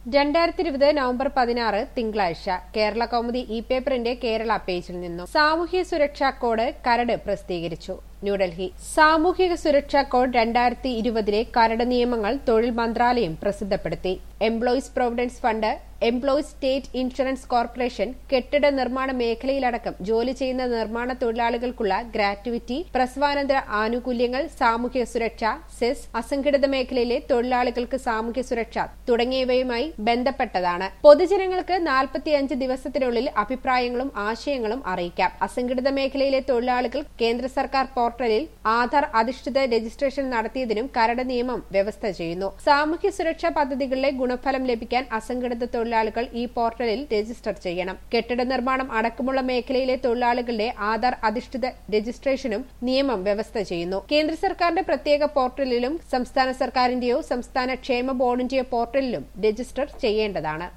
രണ്ടായിരത്തി ഇരുപത് നവംബർ പതിനാറ് തിങ്കളാഴ്ച കേരള കൗമുദി ഇ പേപ്പറിന്റെ കേരള പേജിൽ നിന്നും സാമൂഹ്യ സുരക്ഷാ കോഡ് കരട് പ്രസിദ്ധീകരിച്ചു ന്യൂഡൽഹി സാമൂഹിക സുരക്ഷാ കോഡ് രണ്ടായിരത്തി ഇരുപതിലെ കരട് നിയമങ്ങൾ തൊഴിൽ മന്ത്രാലയം പ്രസിദ്ധപ്പെടുത്തി employees provident fund employees state insurance corporation കെട്ടിട നിർമ്മാണ മേഖലയിലടക്കം ജോലി ചെയ്യുന്ന നിർമ്മാണ തൊഴിലാളികൾക്കുള്ള ഗ്രാറ്റുവിറ്റി പ്രസവാനന്തര ആനുകൂല്യങ്ങൾ സാമൂഹ്യ സുരക്ഷ സെസ് അസംഘടിത മേഖലയിലെ തൊഴിലാളികൾക്ക് സാമൂഹ്യ സുരക്ഷ തുടങ്ങിയവയുമായി ബന്ധപ്പെട്ടതാണ് പൊതുജനങ്ങൾക്ക് നാൽപ്പത്തിയഞ്ച് ദിവസത്തിനുള്ളിൽ അഭിപ്രായങ്ങളും ആശയങ്ങളും അറിയിക്കാം അസംഘടിത മേഖലയിലെ തൊഴിലാളികൾ കേന്ദ്ര സർക്കാർ പോർട്ടലിൽ ആധാർ അധിഷ്ഠിത രജിസ്ട്രേഷൻ നടത്തിയതിനും കരട് നിയമം വ്യവസ്ഥ ചെയ്യുന്നു സാമൂഹ്യ സുരക്ഷാ പദ്ധതികളിലെ ഗുണഫലം ലഭിക്കാൻ അസംഘടിത തൊഴിലാളികൾ ഈ പോർട്ടലിൽ രജിസ്റ്റർ ചെയ്യണം കെട്ടിട നിർമ്മാണം അടക്കമുള്ള മേഖലയിലെ തൊഴിലാളികളുടെ ആധാർ അധിഷ്ഠിത രജിസ്ട്രേഷനും നിയമം വ്യവസ്ഥ ചെയ്യുന്നു കേന്ദ്ര സർക്കാരിന്റെ പ്രത്യേക പോർട്ടലിലും സംസ്ഥാന സർക്കാരിന്റെയോ സംസ്ഥാന ക്ഷേമ ബോർഡിന്റെയോ പോർട്ടലിലും രജിസ്റ്റർ ചെയ്യേണ്ടതാണ്